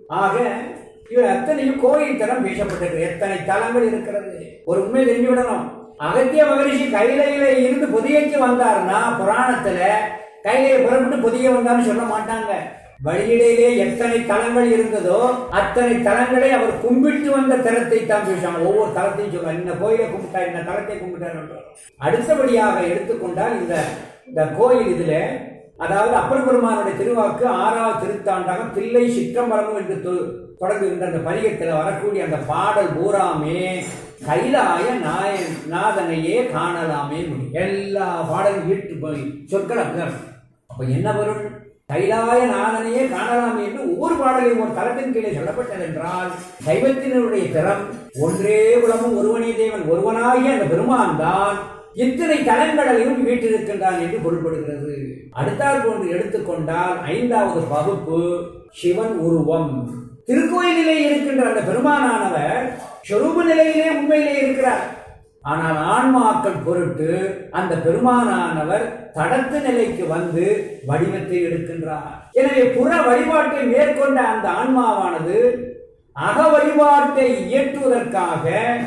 ஆக இவர் அத்தனையும் கோயில் தரம் பேசப்பட்டிருக்கு எத்தனை தலங்கள் இருக்கிறது ஒரு உண்மை தெரிஞ்சுவிடணும் அகத்திய மகரிஷி கைலையில இருந்து புதியக்கு வந்தாருன்னா புராணத்துல கைலையை புறப்பட்டு புதிய வந்தாருன்னு சொல்ல மாட்டாங்க வழியிடையிலே எத்தனை தலங்கள் இருந்ததோ அத்தனை தலங்களை அவர் கும்பிட்டு வந்த தலத்தை தான் பேசுவாங்க ஒவ்வொரு தலத்தையும் சொல்லுவாங்க இந்த கோயிலை கும்பிட்டார் இந்த தலத்தை கும்பிட்டார் என்று. அடுத்தபடியாக எடுத்துக்கொண்டால் இந்த இந்த கோயில் இதுல அதாவது அப்பர் பெருமானுடைய திருவாக்கு ஆறாவது திருத்தாண்டாக தில்லை சிற்றம்பலம் என்று தொ- தொடங்குகின்ற அந்த பதிகத்தில் வரக்கூடிய அந்த பாடல் பூராமே கைலாய நாய நாதனையே காணலாமே முடியும் எல்லா பாடலும் ஈட்டு போய் சொற்கள் அப்படிதான் இருக்கும். அப்ப என்ன பொருள் கைலாய நாதனையே காணலாம் என்று ஒவ்வொரு பாடலையும் ஒரு தரத்தின் கீழே சொல்லப்பட்டது என்றால் சைவத்தினருடைய திறம் ஒன்றே குலமும் ஒருவனே தேவன் ஒருவனாகிய அந்த பெருமான் தான் இத்தனை தலங்களையும் வீட்டிருக்கின்றான் என்று பொருள்படுகிறது அடுத்தாற் போன்று எடுத்துக்கொண்டால் ஐந்தாவது வகுப்பு சிவன் உருவம் திருக்கோயிலிலே இருக்கின்ற அந்த பெருமானானவர் சொரூப நிலையிலே உண்மையிலே இருக்கிறார் ஆனால் ஆன்மாக்கள் பொருட்டு அந்த பெருமானானவர் தடத்து நிலைக்கு வந்து வடிவத்தை எடுக்கின்றார் எனவே புற வழிபாட்டை மேற்கொண்ட அந்த ஆன்மாவானது அக வழிபாட்டை இயற்றுவதற்காக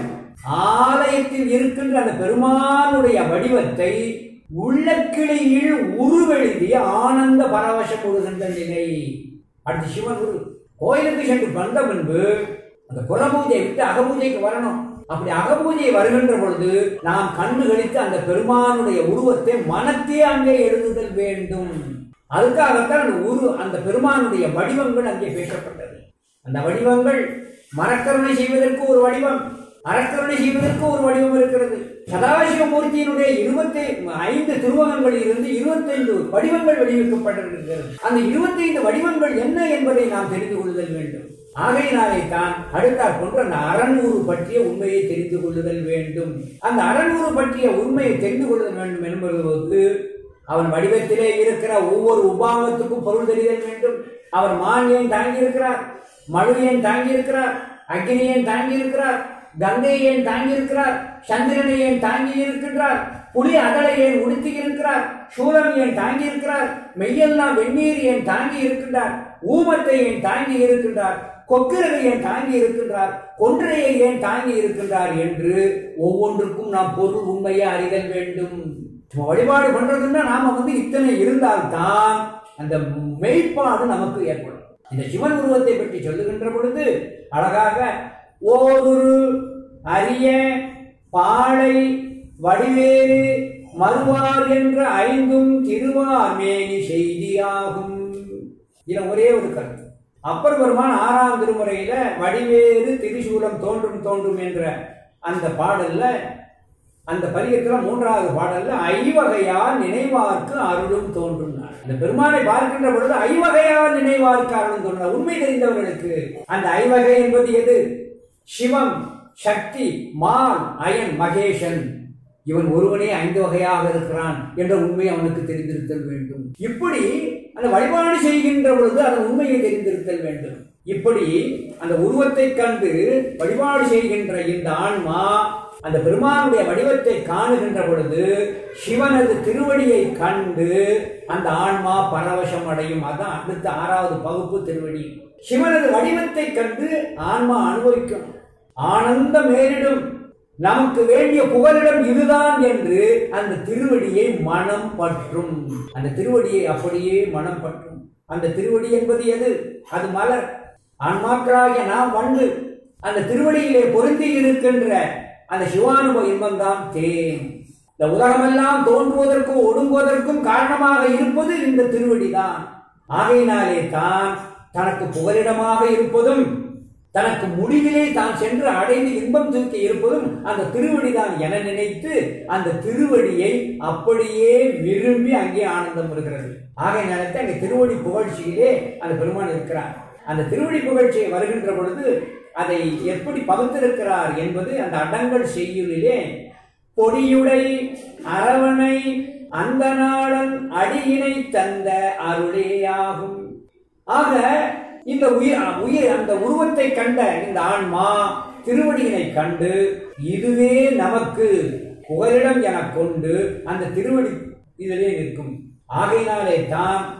ஆலயத்தில் இருக்கின்ற அந்த பெருமானுடைய வடிவத்தை உள்ளக்கிளியில் உருவெழுதி ஆனந்த பரவசம் கொள்கின்ற நிலை அடுத்து சிவன் உரு கோயிலுக்கு சென்று வந்த முன்பு அந்த புறபூஜை விட்டு அகபூஜைக்கு வரணும் அப்படி அகபூஜை வருகின்ற பொழுது நாம் கண்ணு கழித்து அந்த பெருமானுடைய உருவத்தை மனத்தே அங்கே எழுதுதல் வேண்டும் அதுக்காகத்தான் அந்த உரு அந்த பெருமானுடைய வடிவங்கள் அங்கே பேசப்பட்டது அந்த வடிவங்கள் மரக்கருணை செய்வதற்கு ஒரு வடிவம் அறக்கருணை செய்வதற்கு ஒரு வடிவம் இருக்கிறது சதாசிவமூர்த்தியினுடைய இருபத்தி ஐந்து திருவகங்களில் இருந்து இருபத்தைந்து வடிவங்கள் வெளியிடப்பட்டிருக்கிறது அந்த இருபத்தைந்து வடிவங்கள் என்ன என்பதை நாம் தெரிந்து கொள்ளுதல் வேண்டும் ஆகையினாலே தான் அடுத்தாற் போன்று அந்த அறநூறு பற்றிய உண்மையை தெரிந்து கொள்ளுதல் வேண்டும் அந்த அறநூறு பற்றிய உண்மையை தெரிந்து கொள்ளுதல் வேண்டும் என்பது அவன் வடிவத்திலே இருக்கிற ஒவ்வொரு உபாவத்துக்கும் பொருள் தெரிதல் வேண்டும் அவர் மானியன் தாங்கி இருக்கிறார் மழுவியன் தாங்கி இருக்கிறார் அக்னியன் தாங்கி இருக்கிறார் கங்கையன் தாங்கி இருக்கிறார் சந்திரனையன் தாங்கி இருக்கின்றார் புலி அதலை ஏன் உடுத்தி இருக்கிறார் சூலம் ஏன் தாங்கி இருக்கிறார் மெய்யெல்லாம் வெந்நீர் ஏன் தாங்கி இருக்கின்றார் ஊமத்தை ஏன் தாங்கி இருக்கின்றார் கொக்கிரகை ஏன் தாங்கி இருக்கின்றார் கொன்றையை ஏன் தாங்கி இருக்கின்றார் என்று ஒவ்வொன்றுக்கும் நாம் பொருள் உண்மையை அறிதல் வேண்டும் சும்மா வழிபாடு பண்றதுன்னா நாம வந்து இத்தனை இருந்தால்தான் அந்த மெய்ப்பாடு நமக்கு ஏற்படும் இந்த சிவன் உருவத்தை பற்றி சொல்லுகின்ற பொழுது அழகாக ஓதுரு அரிய பாழை வடிவேறு மறுவார் என்ற ஐந்தும் திருவாமேனி செய்தியாகும் இதுல ஒரே ஒரு கருத்து அப்பர் பெருமான் ஆறாம் திருமுறையில வடிவேறு திரிசூலம் தோன்றும் தோன்றும் என்ற அந்த பாடல்ல அந்த பதிகத்துல மூன்றாவது பாடல்ல ஐவகையார் நினைவார்க்கு அருளும் தோன்றும் அந்த பெருமானை பார்க்கின்ற பொழுது ஐவகையார் நினைவார்க்கு அருளும் தோன்றும் உண்மை தெரிந்தவர்களுக்கு அந்த ஐவகை என்பது எது சிவம் சக்தி மான் அயன் மகேஷன் இவன் ஒருவனே ஐந்து வகையாக இருக்கிறான் என்ற உண்மை அவனுக்கு தெரிந்திருத்தல் வேண்டும் இப்படி அந்த வழிபாடு செய்கின்ற பொழுது அதன் உண்மையை தெரிந்திருத்தல் வேண்டும் இப்படி அந்த உருவத்தை கண்டு வழிபாடு செய்கின்ற இந்த ஆன்மா அந்த பெருமானுடைய வடிவத்தை காணுகின்ற பொழுது சிவனது திருவடியை கண்டு அந்த ஆன்மா பரவசம் அடையும் அதான் அடுத்த ஆறாவது பகுப்பு திருவடி சிவனது வடிவத்தை கண்டு ஆன்மா அனுபவிக்கும் ஆனந்தம் மேலிடும் நமக்கு வேண்டிய புகலிடம் இதுதான் என்று அந்த திருவடியை மனம் பற்றும் அந்த திருவடியை அப்படியே மனம் பற்றும் அந்த திருவடி என்பது எது அது மலர் ஆன்மாக்களாகிய நாம் வந்து அந்த திருவடியிலே பொருந்தி இருக்கின்ற அந்த சிவானுபவ இன்பம் தான் தேன் இந்த உலகமெல்லாம் தோன்றுவதற்கும் ஒடுங்குவதற்கும் காரணமாக இருப்பது இந்த திருவடி தான் ஆகையினாலே தான் தனக்கு புகலிடமாக இருப்பதும் தனக்கு முடிவிலே தான் சென்று அடைந்து இன்பம் தூக்கி இருப்பதும் அந்த திருவடி தான் என நினைத்து அந்த திருவடியை அப்படியே விரும்பி அங்கே ஆனந்தம் வருகிறது ஆகையினாலே அங்கே திருவடி புகழ்ச்சியிலே அந்த பெருமான் இருக்கிறார் அந்த திருவடி புகழ்ச்சியை வருகின்ற பொழுது அதை எப்படி பகுத்திருக்கிறார் என்பது அந்த அடங்கல் செய்யுளிலே பொடியுடை அரவணை அந்த நாளன் அடியினை தந்த அருளேயாகும் ஆக இந்த உயிர் உயிர் அந்த உருவத்தை கண்ட இந்த ஆன்மா திருவடியினை கண்டு இதுவே நமக்கு புகலிடம் என கொண்டு அந்த திருவடி இதிலே நிற்கும் ஆகையினாலே தான்